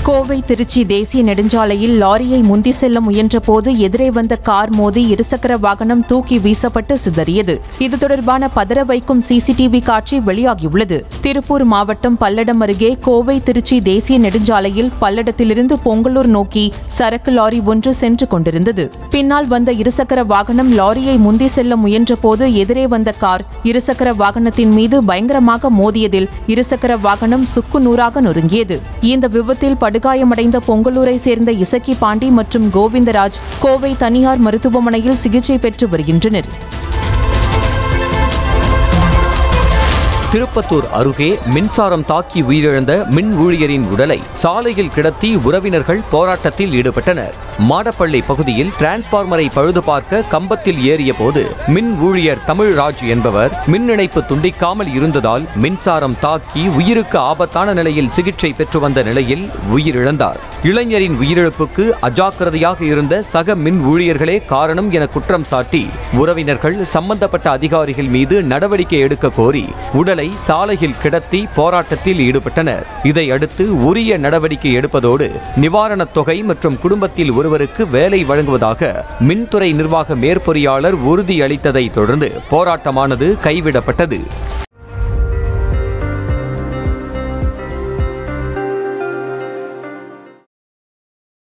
கோவை திருச்சி தேசிய நெடுஞ்சாலையில் லாரியை முந்தி செல்ல முயன்றபோது எதிரே வந்த கார் மோதி இருசக்கர வாகனம் தூக்கி வீசப்பட்டு சிதறியது இது தொடர்பான பதற வைக்கும் சிசிடிவி காட்சி வெளியாகியுள்ளது திருப்பூர் மாவட்டம் பல்லடம் அருகே கோவை திருச்சி தேசிய நெடுஞ்சாலையில் பல்லடத்திலிருந்து பொங்கலூர் நோக்கி சரக்கு லாரி ஒன்று சென்று கொண்டிருந்தது பின்னால் வந்த இருசக்கர வாகனம் லாரியை முந்தி செல்ல முயன்றபோது எதிரே வந்த கார் இருசக்கர வாகனத்தின் மீது பயங்கரமாக மோதியதில் இருசக்கர வாகனம் சுக்கு நூறாக நொறுங்கியது இந்த விபத்தில் படுகாயமடைந்த பொங்கலூரை சேர்ந்த இசக்கி பாண்டி மற்றும் கோவிந்தராஜ் கோவை தனியார் மருத்துவமனையில் சிகிச்சை பெற்று வருகின்றனர் திருப்பத்தூர் அருகே மின்சாரம் தாக்கி உயிரிழந்த மின் ஊழியரின் உடலை சாலையில் கிடத்தி உறவினர்கள் போராட்டத்தில் ஈடுபட்டனர் மாடப்பள்ளி பகுதியில் டிரான்ஸ்பார்மரை பழுது பார்க்க கம்பத்தில் ஏறிய போது மின் ஊழியர் தமிழ்ராஜ் என்பவர் மின் இணைப்பு துண்டிக்காமல் இருந்ததால் மின்சாரம் தாக்கி உயிருக்கு ஆபத்தான நிலையில் சிகிச்சை பெற்று வந்த நிலையில் உயிரிழந்தார் இளைஞரின் உயிரிழப்புக்கு அஜாக்கிரதையாக இருந்த சக மின் ஊழியர்களே காரணம் என குற்றம் சாட்டி உறவினர்கள் சம்பந்தப்பட்ட அதிகாரிகள் மீது நடவடிக்கை எடுக்க கோரி உடலை சாலையில் கிடத்தி போராட்டத்தில் ஈடுபட்டனர் இதையடுத்து உரிய நடவடிக்கை எடுப்பதோடு நிவாரணத் தொகை மற்றும் குடும்பத்தில் ஒருவருக்கு வேலை வழங்குவதாக மின்துறை நிர்வாக மேற்பொறியாளர் உறுதியளித்ததை தொடர்ந்து போராட்டமானது கைவிடப்பட்டது